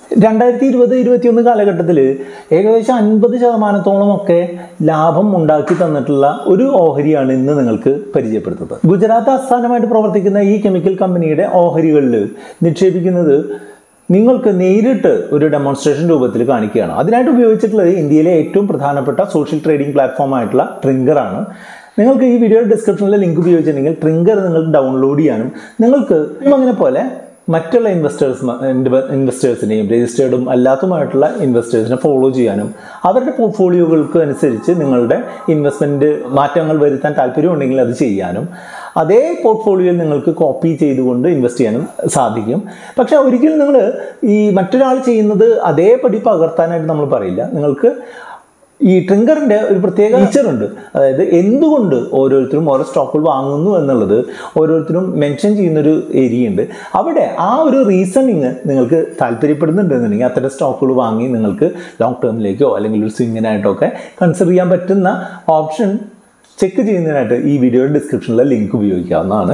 രണ്ടായിരത്തി ഇരുപത് ഇരുപത്തിയൊന്ന് കാലഘട്ടത്തിൽ ഏകദേശം അൻപത് ശതമാനത്തോളം ഒക്കെ ലാഭം ഉണ്ടാക്കി തന്നിട്ടുള്ള ഒരു ഓഹരിയാണ് ഇന്ന് നിങ്ങൾക്ക് പരിചയപ്പെടുത്തുന്നത് ഗുജറാത്ത് ആസ്ഥാനമായിട്ട് പ്രവർത്തിക്കുന്ന ഈ കെമിക്കൽ കമ്പനിയുടെ ഓഹരികളിൽ നിക്ഷേപിക്കുന്നത് നിങ്ങൾക്ക് നേരിട്ട് ഒരു ഡെമോൺസ്ട്രേഷൻ രൂപത്തിൽ കാണിക്കുകയാണ് അതിനായിട്ട് ഉപയോഗിച്ചിട്ടുള്ളത് ഇന്ത്യയിലെ ഏറ്റവും പ്രധാനപ്പെട്ട സോഷ്യൽ ട്രേഡിംഗ് പ്ലാറ്റ്ഫോം ആയിട്ടുള്ള ട്രിങ്കറാണ് നിങ്ങൾക്ക് ഈ വീഡിയോ ഡിസ്ക്രിപ്ഷനിലെ ലിങ്ക് ഉപയോഗിച്ചിട്ടുണ്ടെങ്കിൽ ട്രിങ്കർ നിങ്ങൾക്ക് ഡൗൺലോഡ് ചെയ്യാനും നിങ്ങൾക്ക് അങ്ങനെ പോലെ മറ്റുള്ള ഇൻവെസ്റ്റേഴ്സ് ഇൻവെസ്റ്റേഴ്സിനെയും രജിസ്റ്റേർഡും അല്ലാത്തതുമായിട്ടുള്ള ഇൻവെസ്റ്റേഴ്സിനെ ഫോളോ ചെയ്യാനും അവരുടെ പോർട്ട്ഫോളിയോകൾക്ക് അനുസരിച്ച് നിങ്ങളുടെ ഇൻവെസ്റ്റ്മെൻറ്റ് മാറ്റങ്ങൾ വരുത്താൻ താല്പര്യമുണ്ടെങ്കിൽ അത് ചെയ്യാനും അതേ പോർട്ട്ഫോളിയോയിൽ നിങ്ങൾക്ക് കോപ്പി ചെയ്തുകൊണ്ട് ഇൻവെസ്റ്റ് ചെയ്യാനും സാധിക്കും പക്ഷെ ഒരിക്കലും നിങ്ങൾ ഈ മറ്റൊരാൾ ചെയ്യുന്നത് അതേപടി പകർത്താനായിട്ട് നമ്മൾ പറയില്ല നിങ്ങൾക്ക് ഈ ട്രിങ്കറിന്റെ ഒരു പ്രത്യേക ഫീച്ചർ ഉണ്ട് അതായത് എന്തുകൊണ്ട് ഓരോരുത്തരും ഓരോ സ്റ്റോക്കുകൾ വാങ്ങുന്നു എന്നുള്ളത് ഓരോരുത്തരും മെൻഷൻ ചെയ്യുന്നൊരു ഏരിയ ഉണ്ട് അവിടെ ആ ഒരു റീസണിങ് നിങ്ങൾക്ക് താല്പര്യപ്പെടുന്നുണ്ടെന്നുണ്ടെങ്കിൽ അത്തരം സ്റ്റോക്കുകൾ വാങ്ങി നിങ്ങൾക്ക് ലോങ് ടേമിലേക്കോ അല്ലെങ്കിൽ ഒരു സ്വിങ്ങിനായിട്ടോ ഒക്കെ കൺസിഡർ ചെയ്യാൻ പറ്റുന്ന ഓപ്ഷൻ ചെക്ക് ചെയ്യുന്നതിനായിട്ട് ഈ വീഡിയോയുടെ ഡിസ്ക്രിപ്ഷനിലെ ലിങ്ക് ഉപയോഗിക്കാവുന്നതാണ്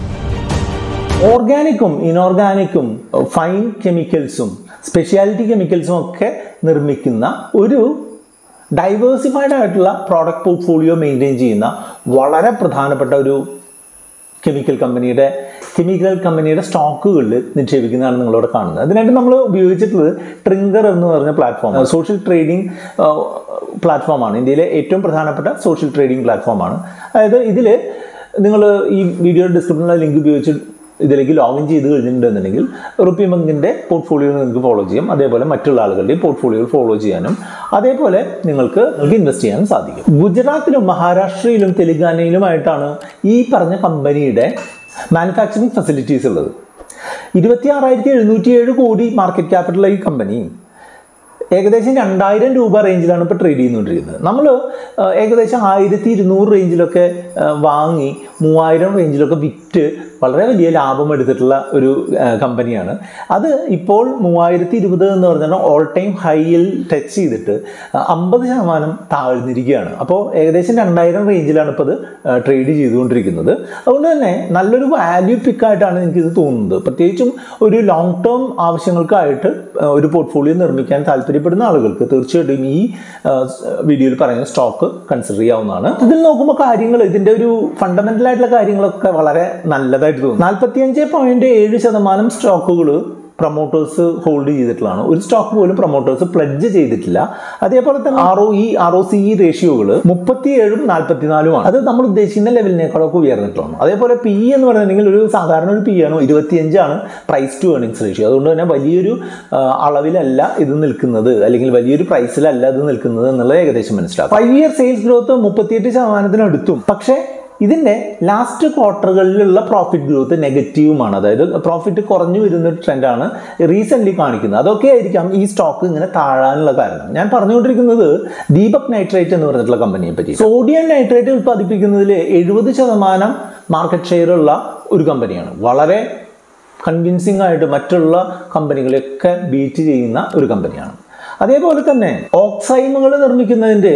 ഓർഗാനിക്കും ഇനോർഗാനിക്കും ഫൈൻ കെമിക്കൽസും സ്പെഷ്യാലിറ്റി കെമിക്കൽസും ഒക്കെ നിർമ്മിക്കുന്ന ഒരു ഡൈവേഴ്സിഫൈഡ് ആയിട്ടുള്ള പ്രോഡക്റ്റ് പോർട്ട്ഫോളിയോ മെയിൻറ്റെയിൻ ചെയ്യുന്ന വളരെ പ്രധാനപ്പെട്ട ഒരു കെമിക്കൽ കമ്പനിയുടെ കെമിക്കൽ കമ്പനിയുടെ സ്റ്റോക്കുകളിൽ നിക്ഷേപിക്കുന്നതാണ് നിങ്ങളിവിടെ കാണുന്നത് അതിനായിട്ട് നമ്മൾ ഉപയോഗിച്ചിട്ടുള്ളത് ട്രിങ്കർ എന്ന് പറഞ്ഞ പ്ലാറ്റ്ഫോം സോഷ്യൽ ട്രേഡിംഗ് പ്ലാറ്റ്ഫോമാണ് ഇന്ത്യയിലെ ഏറ്റവും പ്രധാനപ്പെട്ട സോഷ്യൽ ട്രേഡിംഗ് പ്ലാറ്റ്ഫോമാണ് അതായത് ഇതിൽ നിങ്ങൾ ഈ വീഡിയോ ഡിസ്ക്രിപ്ഷനിലെ ലിങ്ക് ഉപയോഗിച്ച് ഇതിലേക്ക് ലോഗിൻ ചെയ്ത് കഴിഞ്ഞിട്ടുണ്ടെന്നുണ്ടെങ്കിൽ റുപ്പി ബങ്കിൻ്റെ പോർട്ട്ഫോളിയോ നിങ്ങൾക്ക് ഫോളോ ചെയ്യാം അതേപോലെ മറ്റുള്ള ആളുകളുടെയും പോർട്ട്ഫോളിയോ ഫോളോ ചെയ്യാനും അതേപോലെ നിങ്ങൾക്ക് നിങ്ങൾക്ക് ഇൻവെസ്റ്റ് ചെയ്യാനും സാധിക്കും ഗുജറാത്തിലും മഹാരാഷ്ട്രയിലും തെലങ്കാനയിലുമായിട്ടാണ് ഈ പറഞ്ഞ കമ്പനിയുടെ മാനുഫാക്ചറിങ് ഫെസിലിറ്റീസ് ഉള്ളത് ഇരുപത്തി ആറായിരത്തി എഴുന്നൂറ്റി ഏഴ് കോടി മാർക്കറ്റ് ക്യാപിറ്റലുള്ള ഈ കമ്പനി ഏകദേശം രണ്ടായിരം രൂപ റേഞ്ചിലാണ് ഇപ്പോൾ ട്രേഡ് ചെയ്തുകൊണ്ടിരിക്കുന്നത് നമ്മൾ ഏകദേശം ആയിരത്തി ഇരുന്നൂറ് റേഞ്ചിലൊക്കെ വാങ്ങി മൂവായിരം റേഞ്ചിലൊക്കെ വിറ്റ് വളരെ വലിയ ലാഭം എടുത്തിട്ടുള്ള ഒരു കമ്പനിയാണ് അത് ഇപ്പോൾ മൂവായിരത്തി ഇരുപത് എന്ന് പറഞ്ഞാൽ ഓൾ ടൈം ഹൈയിൽ ടച്ച് ചെയ്തിട്ട് അമ്പത് ശതമാനം താഴ്ന്നിരിക്കുകയാണ് അപ്പോൾ ഏകദേശം രണ്ടായിരം റേഞ്ചിലാണ് ഇപ്പോൾ അത് ട്രേഡ് ചെയ്തുകൊണ്ടിരിക്കുന്നത് അതുകൊണ്ട് തന്നെ നല്ലൊരു വാല്യൂ പിക്കായിട്ടാണ് എനിക്കിത് തോന്നുന്നത് പ്രത്യേകിച്ചും ഒരു ലോങ് ടേം ആവശ്യങ്ങൾക്കായിട്ട് ഒരു പോർട്ട്ഫോളിയോ നിർമ്മിക്കാൻ താല്പര്യപ്പെടുന്ന ആളുകൾക്ക് തീർച്ചയായിട്ടും ഈ വീഡിയോയിൽ പറയുന്ന സ്റ്റോക്ക് കൺസിഡർ ചെയ്യാവുന്നതാണ് ഇതിൽ നോക്കുമ്പോൾ കാര്യങ്ങൾ ഇതിൻ്റെ ഒരു ഫണ്ടമെൻ്റൽ ആയിട്ടുള്ള കാര്യങ്ങളൊക്കെ വളരെ നല്ലതായിട്ട് തോന്നുന്നു നാൽപ്പത്തിയഞ്ച് പോയിന്റ് ഏഴ് ശതമാനം സ്റ്റോക്കുകൾ പ്രൊമോട്ടേഴ്സ് ഹോൾഡ് ചെയ്തിട്ടുള്ളതാണ് ഒരു സ്റ്റോക്ക് പോലും പ്രൊമോട്ടേഴ്സ് പ്ലഡ്ജ് ചെയ്തിട്ടില്ല അതേപോലെ തന്നെ R O E R O C E റേഷ്യോകൾ മുപ്പത്തിയേഴും നാൽപ്പത്തിനാലുമാണ് അത് നമ്മൾ ഉദ്ദേശിക്കുന്ന ലെവലിനേക്കാളൊക്കെ ഉയർന്നിട്ടുള്ളതാണ് അതേപോലെ പി എന്ന് പറയുന്നുണ്ടെങ്കിൽ ഒരു സാധാരണ ഒരു പി ആണ് ഇരുപത്തിയഞ്ചാണ് പ്രൈസ് ടു ഏർണിങ്സ് റേഷ്യോ അതുകൊണ്ട് തന്നെ വലിയൊരു അളവിലല്ല ഇത് നിൽക്കുന്നത് അല്ലെങ്കിൽ വലിയൊരു പ്രൈസിലല്ല ഇത് നിൽക്കുന്നത് എന്നുള്ളത് ഏകദേശം മനസ്സിലാക്കും ഫൈവ് ഇയർ സെയിൽസ് ഗ്രോത്ത് മുപ്പത്തിയെട്ട് ശതമാനത്തിനടുത്തും പക്ഷേ ഇതിൻ്റെ ലാസ്റ്റ് ക്വാർട്ടറുകളിലുള്ള പ്രോഫിറ്റ് ഗ്രോത്ത് നെഗറ്റീവുമാണ് അതായത് പ്രോഫിറ്റ് കുറഞ്ഞു വരുന്ന ഒരു ട്രെൻഡാണ് റീസെൻ്റ്ലി കാണിക്കുന്നത് അതൊക്കെ ആയിരിക്കാം ഈ സ്റ്റോക്ക് ഇങ്ങനെ താഴാനുള്ള കാരണം ഞാൻ പറഞ്ഞുകൊണ്ടിരിക്കുന്നത് ദീപക് നൈട്രേറ്റ് എന്ന് പറഞ്ഞിട്ടുള്ള കമ്പനിയെ പറ്റി സോഡിയം നൈട്രേറ്റ് ഉൽപ്പാദിപ്പിക്കുന്നതിൽ എഴുപത് ശതമാനം മാർക്കറ്റ് ഷെയർ ഉള്ള ഒരു കമ്പനിയാണ് വളരെ കൺവിൻസിംഗ് ആയിട്ട് മറ്റുള്ള കമ്പനികളെയൊക്കെ ബീറ്റ് ചെയ്യുന്ന ഒരു കമ്പനിയാണ് അതേപോലെ തന്നെ ഓക്സൈമുകൾ നിർമ്മിക്കുന്നതിൻ്റെ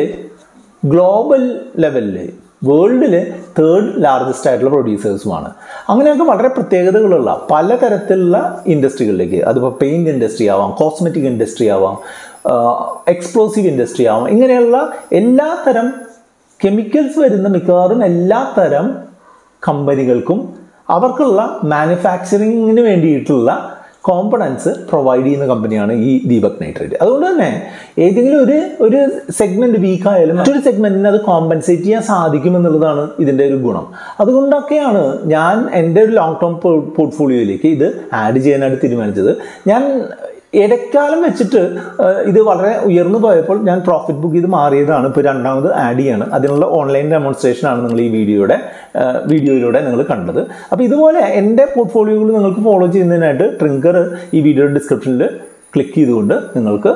ഗ്ലോബൽ ലെവലിൽ വേൾഡിൽ തേർഡ് ലാർജസ്റ്റ് ആയിട്ടുള്ള പ്രൊഡ്യൂസേഴ്സുമാണ് അങ്ങനെയൊക്കെ വളരെ പ്രത്യേകതകളുള്ള പലതരത്തിലുള്ള ഇൻഡസ്ട്രികളിലേക്ക് അതിപ്പോൾ പെയിൻറ് ഇൻഡസ്ട്രി ആവാം കോസ്മെറ്റിക് ഇൻഡസ്ട്രി ആവാം എക്സ്പ്ലോസീവ് ഇൻഡസ്ട്രി ആവാം ഇങ്ങനെയുള്ള എല്ലാ തരം കെമിക്കൽസ് വരുന്ന മിക്കവാറും എല്ലാ തരം കമ്പനികൾക്കും അവർക്കുള്ള മാനുഫാക്ചറിങ്ങിന് വേണ്ടിയിട്ടുള്ള കോമ്പണൻസ് പ്രൊവൈഡ് ചെയ്യുന്ന കമ്പനിയാണ് ഈ ദീപക് നൈട്രേറ്റ് അതുകൊണ്ട് തന്നെ ഏതെങ്കിലും ഒരു ഒരു സെഗ്മെന്റ് വീക്ക് ആയാലും മറ്റൊരു സെഗ്മെന്റിന് അത് കോമ്പൻസേറ്റ് ചെയ്യാൻ സാധിക്കും എന്നുള്ളതാണ് ഇതിൻ്റെ ഒരു ഗുണം അതുകൊണ്ടൊക്കെയാണ് ഞാൻ എൻ്റെ ഒരു ലോങ് ടേം പോർട്ട്ഫോളിയോയിലേക്ക് ഇത് ആഡ് ചെയ്യാനായിട്ട് തീരുമാനിച്ചത് ഞാൻ ഇടക്കാലം വെച്ചിട്ട് ഇത് വളരെ ഉയർന്നു പോയപ്പോൾ ഞാൻ പ്രോഫിറ്റ് ബുക്ക് ചെയ്ത് മാറിയതാണ് ഇപ്പോൾ രണ്ടാമത് ആഡ് ചെയ്യാണ് അതിനുള്ള ഓൺലൈൻ ഡെമോൺസ്ട്രേഷൻ ആണ് നിങ്ങൾ ഈ വീഡിയോയുടെ വീഡിയോയിലൂടെ നിങ്ങൾ കണ്ടത് അപ്പോൾ ഇതുപോലെ എൻ്റെ പോർട്ട്ഫോളിയോകൾ നിങ്ങൾക്ക് ഫോളോ ചെയ്യുന്നതിനായിട്ട് ട്രിങ്കർ ഈ വീഡിയോയുടെ ഡിസ്ക്രിപ്ഷനിൽ ക്ലിക്ക് ചെയ്തുകൊണ്ട് നിങ്ങൾക്ക്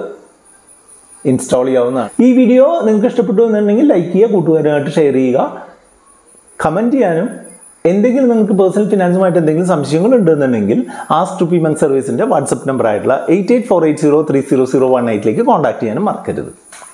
ഇൻസ്റ്റാൾ ചെയ്യാവുന്നതാണ് ഈ വീഡിയോ നിങ്ങൾക്ക് ഇഷ്ടപ്പെട്ടു എന്നുണ്ടെങ്കിൽ ലൈക്ക് ചെയ്യുക കൂട്ടുകാരുമായിട്ട് ഷെയർ ചെയ്യുക കമൻറ്റ് ചെയ്യാനും എന്തെങ്കിലും നിങ്ങൾക്ക് പേഴ്സണൽ ഫിനാൻസുമായിട്ട് എന്തെങ്കിലും സംശയങ്ങൾ ഉണ്ടെന്നുണ്ടെങ്കിൽ ആസ് ടു പി മന്ത് സർവീസിൻ്റെ വാട്സപ്പ് നമ്പർ ആയിട്ടുള്ള eight eight four eight zero three zero zero one എയ്റ്റിലേക്ക് കോൺടാക്ട് ചെയ്യാനും മറക്കരുത്